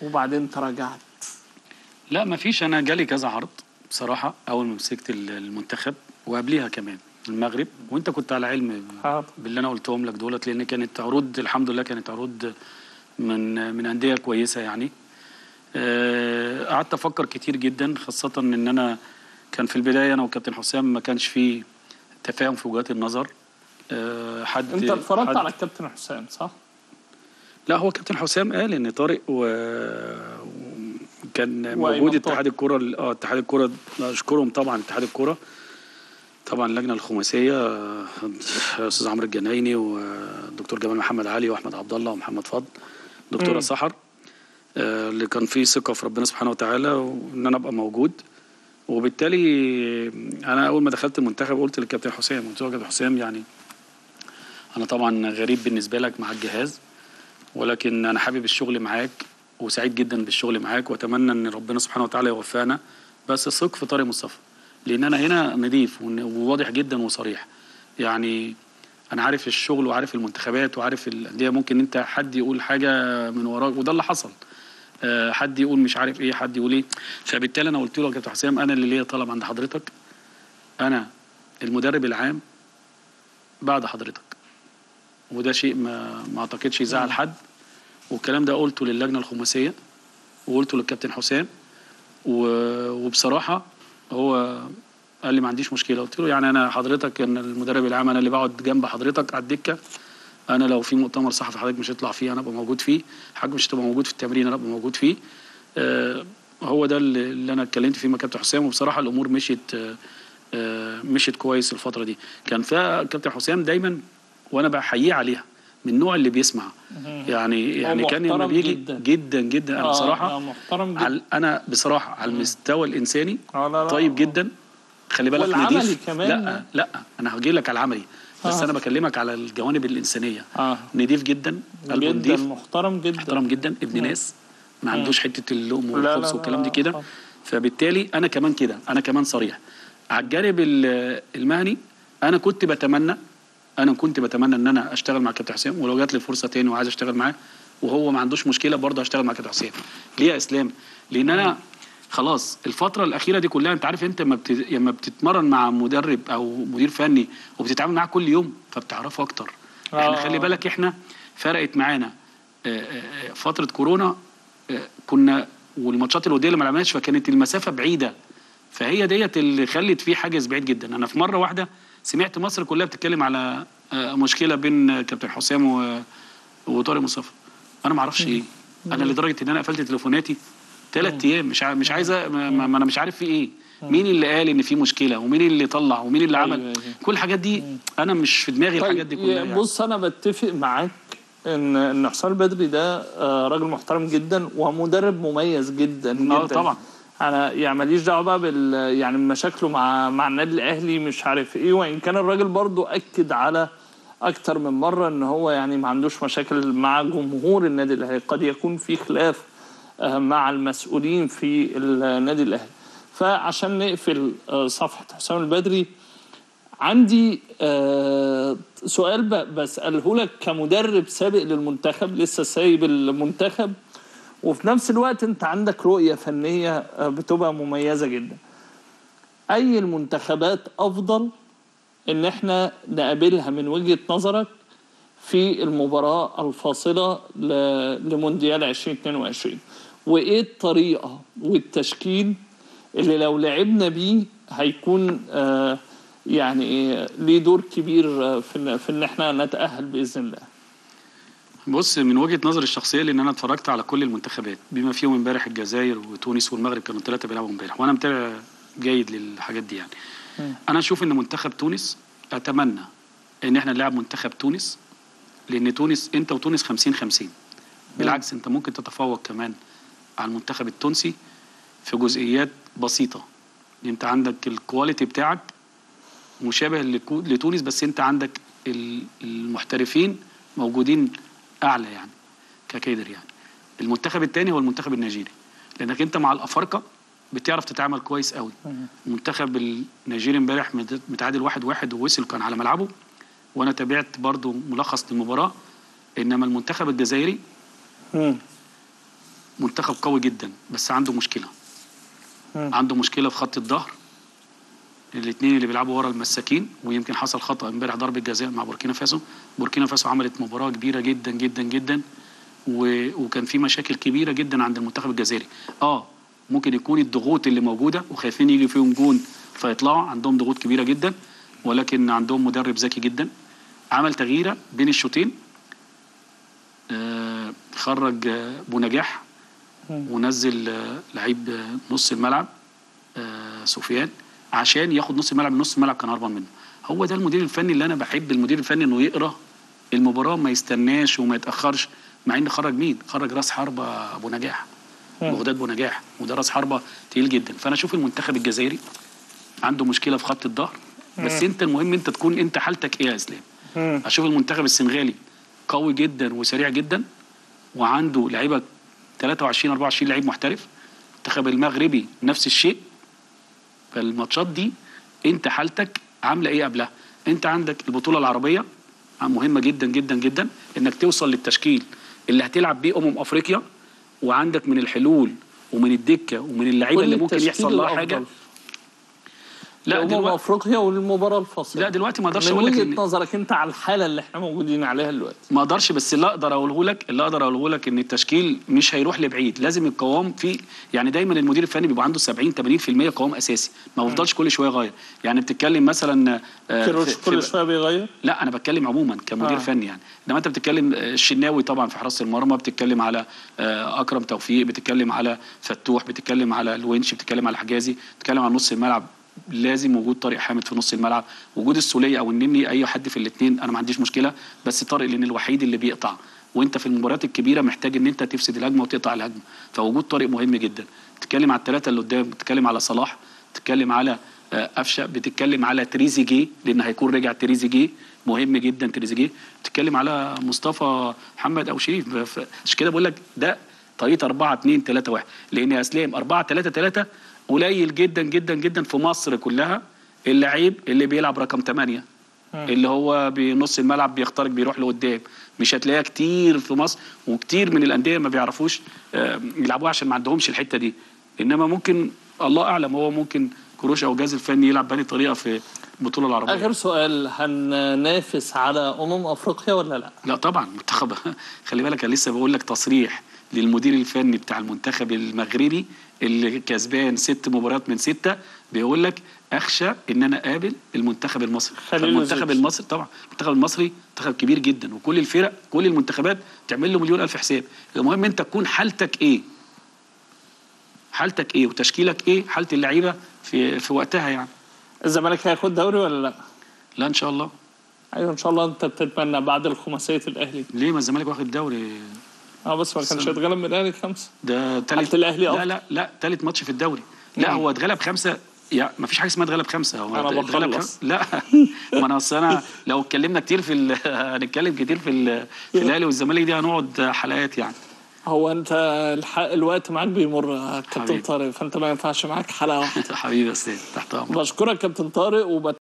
وبعدين تراجعت لا ما فيش انا جالي كذا عرض بصراحه اول ما مسكت ال- المنتخب وقبليها كمان المغرب وانت كنت على علم حاضر. باللي انا قلتهم لك دولت لان كانت عروض الحمد لله كانت عروض من من انديه كويسه يعني آه، قعدت افكر كتير جدا خاصه ان انا كان في البدايه انا وكابتن حسام ما كانش في تفاهم في وجهات النظر آه، حد انت اتفرجت حد على الكابتن حسام صح؟ لا هو كابتن حسام قال ان طارق و... كان وأيمن موجود طارق. اتحاد الكره ال- اه اتحاد الكره اشكرهم طبعا اتحاد الكره طبعا اللجنه الخماسيه آه، استاذ عمرو الجنايني والدكتور جمال محمد علي واحمد عبد الله ومحمد فضل دكتوره مم. سحر آه، اللي كان فيه ثقه في ربنا سبحانه وتعالى وان انا ابقى موجود وبالتالي انا اول ما دخلت المنتخب قلت للكابتن حسام قلت له يا كابتن حسام يعني انا طبعا غريب بالنسبه لك مع الجهاز ولكن انا حابب الشغل معاك وسعيد جدا بالشغل معاك واتمنى ان ربنا سبحانه وتعالى يوفقنا بس ثق في طارق مصطفى لان انا هنا نضيف ون- وواضح جدا وصريح يعني انا عارف الشغل وعارف المنتخبات وعارف الانديه ممكن انت حد يقول حاجه من وراك وده اللي حصل آه، حد يقول مش عارف ايه حد يقول ايه فبالتالي انا قلت له يا كابتن حسام انا اللي ليا طلب عند حضرتك انا المدرب العام بعد حضرتك وده شيء ما ما اعتقدش يزعل حد والكلام ده قلته للجنه الخماسيه وقلته للكابتن حسام و- وبصراحه هو قال لي ما عنديش مشكله قلت له يعني انا حضرتك ان المدرب العام انا اللي بقعد جنب حضرتك على الدكه انا لو في مؤتمر صحفي حضرتك مش هتطلع فيه انا ابقى موجود فيه حضرتك مش هتبقى موجود في التمرين انا ابقى موجود فيه آه هو ده اللي اللي انا اتكلمت فيه مع كابتن حسام وبصراحه الامور مشيت آه آه مشيت كويس الفتره دي كان فيها كابتن حسام دايما وانا بحييه عليها من النوع اللي بيسمع يعني يعني كان لما محترم بيجي جدا. جدا جدا انا آه، بصراحه آه، محترم جدا على انا بصراحه على المستوى الانساني آه، لا، لا. طيب جدا خلي بالك والعملي نضيف كمان. لا لا انا هجي لك على العملي بس آه. انا بكلمك على الجوانب الانسانيه اه نضيف جدا قلبه جدا نضيف محترم جدا محترم جدا ابن ناس ما عندوش حته اللوم لا، لا، والخبز لا، والكلام دي لا، كده طبعا. فبالتالي انا كمان كده انا كمان صريح على الجانب ال- المهني انا كنت بتمنى انا كنت بتمنى ان انا اشتغل مع كابتن حسام ولو جات لي فرصه تاني وعايز اشتغل معاه وهو ما عندوش مشكله برضه هشتغل مع كابتن حسام ليه يا اسلام لان انا خلاص الفتره الاخيره دي كلها انت عارف انت لما بت... لما بتتمرن مع مدرب او مدير فني وبتتعامل معاه كل يوم فبتعرفه اكتر احنا آه. خلي بالك احنا فرقت معانا آه، آه، فتره كورونا آه، كنا والماتشات الوديه اللي ما لعبناش فكانت المسافه بعيده فهي ديت اللي خلت فيه حاجز بعيد جدا انا في مره واحده سمعت مصر كلها بتتكلم على آه، مشكله بين كابتن حسام و- وطارق مصطفى انا ما اعرفش ايه انا لدرجه ان انا قفلت تليفوناتي ثلاث ايام مش ع- مش عايزه ما, ما ما انا مش عارف في ايه مين اللي قال ان في مشكله ومين اللي طلع ومين اللي أيوة، عمل أيوة. كل الحاجات دي انا مش في دماغي الحاجات دي كلها يعني. بص انا بتفق معاك ان ان حسام البدري ده آه، راجل محترم جدا ومدرب مميز جدا جدا آه، طبعا. انا يعني ماليش دعوه بقى بال يعني مشاكله مع مع النادي الاهلي مش عارف ايه وان كان الراجل برضو اكد على اكتر من مره ان هو يعني ما عندوش مشاكل مع جمهور النادي الاهلي قد يكون في خلاف آه، مع المسؤولين في النادي الاهلي فعشان نقفل آه، صفحه حسام البدري عندي آه سؤال ب- بسأله لك كمدرب سابق للمنتخب لسه سايب المنتخب وفي نفس الوقت انت عندك رؤية فنية آه، بتبقى مميزة جدا اي المنتخبات افضل ان احنا نقابلها من وجهة نظرك في المباراة الفاصلة ل- لمونديال 2022 وايه الطريقة والتشكيل اللي لو لعبنا بيه هيكون آه يعني إيه ليه دور كبير آه، في ان في ان احنا نتأهل بإذن الله بص من وجهه نظري الشخصيه لان انا اتفرجت على كل المنتخبات بما فيهم امبارح الجزائر وتونس والمغرب كانوا الثلاثه بيلعبوا امبارح وانا متابع جيد للحاجات دي يعني انا اشوف ان منتخب تونس اتمنى ان احنا نلعب منتخب تونس لان تونس انت وتونس 50 50 بالعكس انت ممكن تتفوق كمان على المنتخب التونسي في جزئيات بسيطه انت عندك الكواليتي بتاعك مشابه لكو- لتونس بس انت عندك ال- المحترفين موجودين اعلى يعني ككادر يعني المنتخب الثاني هو المنتخب النيجيري لانك انت مع الافارقه بتعرف تتعامل كويس قوي المنتخب النيجيري امبارح مت- متعادل واحد واحد ووصل كان على ملعبه وانا تابعت برضو ملخص للمباراه انما المنتخب الجزائري مم. منتخب قوي جدا بس عنده مشكله مم. عنده مشكله في خط الظهر الاثنين اللي بيلعبوا ورا المساكين ويمكن حصل خطا امبارح ضربه جزاء مع بوركينا فاسو بوركينا فاسو عملت مباراه كبيره جدا جدا جدا و... وكان في مشاكل كبيره جدا عند المنتخب الجزائري اه ممكن يكون الضغوط اللي موجوده وخايفين يجي فيهم جون فيطلعوا عندهم ضغوط كبيره جدا ولكن عندهم مدرب ذكي جدا عمل تغييره بين الشوطين آه خرج آه، بونجاح مم. ونزل آه، لعيب آه، نص الملعب آه، سفيان عشان ياخد نص الملعب نص الملعب كان هربان منه هو ده المدير الفني اللي انا بحب المدير الفني انه يقرا المباراه ما يستناش وما يتاخرش مع ان خرج مين خرج راس حربه ابو نجاح مم. بغداد ابو نجاح وده راس حربه تقيل جدا فانا اشوف المنتخب الجزائري عنده مشكله في خط الظهر بس انت المهم انت تكون انت حالتك ايه يا اسلام مم. اشوف المنتخب السنغالي قوي جدا وسريع جدا وعنده لعيبه 23 24 لعيب محترف المنتخب المغربي نفس الشيء فالماتشات دي انت حالتك عامله ايه قبلها انت عندك البطوله العربيه مهمه جدا جدا جدا انك توصل للتشكيل اللي هتلعب بيه امم افريقيا وعندك من الحلول ومن الدكه ومن اللعيبه كل اللي ممكن التشكيل يحصل لها الأفضل. حاجه لا لا أمم دلوقتي افريقيا والمباراه الفاصله لا دلوقتي ما اقدرش من اقول لك وجهه إن- نظرك انت على الحاله اللي احنا موجودين عليها دلوقتي ما اقدرش بس اللي اقدر اقوله لك اللي اقدر اقوله لك ان التشكيل مش هيروح لبعيد لازم القوام فيه يعني دايما المدير الفني بيبقى عنده 70 80% قوام اساسي ما بيفضلش كل شويه يغير يعني بتتكلم مثلا آه، كيروش في- كل في- شويه بيغير لا انا بتكلم عموما كمدير آه. آه. فني يعني انما انت بتتكلم آه، الشناوي طبعا في حراسه المرمى بتتكلم على آه، اكرم توفيق بتتكلم على فتوح بتتكلم على الونش بتتكلم على حجازي بتتكلم على نص الملعب لازم وجود طارق حامد في نص الملعب وجود السوليه او النني اي حد في الاثنين انا ما عنديش مشكله بس طارق لان الوحيد اللي بيقطع وانت في المباريات الكبيره محتاج ان انت تفسد الهجمه وتقطع الهجمه فوجود طارق مهم جدا بتتكلم على الثلاثه اللي قدام بتتكلم على صلاح بتتكلم على آه، قفشه بتتكلم على تريزيجيه لان هيكون رجع تريزيجيه مهم جدا تريزيجيه بتتكلم على مصطفى محمد او شريف ب- ف- عشان كده بقول لك ده طريقه 4 2 3 1 لان يا اسلام 4 3 3 قليل جدا جدا جدا في مصر كلها اللعيب اللي بيلعب رقم 8 اللي هو بنص الملعب بيخترق بيروح لقدام مش هتلاقيها كتير في مصر وكتير من الانديه ما بيعرفوش آه، يلعبوها عشان ما عندهمش الحته دي انما ممكن الله اعلم هو ممكن كروش او الجهاز الفني يلعب بأي طريقه في البطوله العربيه اخر سؤال هننافس على امم افريقيا ولا لا؟ لا طبعا منتخب خلي بالك انا لسه بقول لك تصريح للمدير الفني بتاع المنتخب المغربي اللي كسبان ست مباريات من سته بيقول لك اخشى ان انا اقابل المنتخب المصري خليل المنتخب وزيرس. المصري طبعا المنتخب المصري منتخب كبير جدا وكل الفرق كل المنتخبات تعمل له مليون الف حساب المهم انت تكون حالتك ايه حالتك ايه وتشكيلك ايه حاله اللعيبه في في وقتها يعني الزمالك هياخد دوري ولا لا؟ لا ان شاء الله ايوه ان شاء الله انت بتتمنى بعد الخماسيه الاهلي ليه ما الزمالك واخد دوري اه بس ما كانش يتغلب من الاهلي خمسه ده تالت حالة الأهلي لا أفضل. لا لا تالت ماتش في الدوري لا مم. هو اتغلب خمسه يعني ما فيش حاجه اسمها اتغلب خمسه هو أنا اتغلب بخلص. خمسة. لا ما انا اصل انا لو اتكلمنا كتير في ال- هنتكلم كتير في ال- في الاهلي والزمالك دي هنقعد حلقات يعني هو انت الح... الوقت معاك بيمر يا كابتن حبيبي. طارق فانت ما ينفعش معاك حلقه واحده حبيبي يا استاذ تحت امرك بشكرك كابتن طارق وب...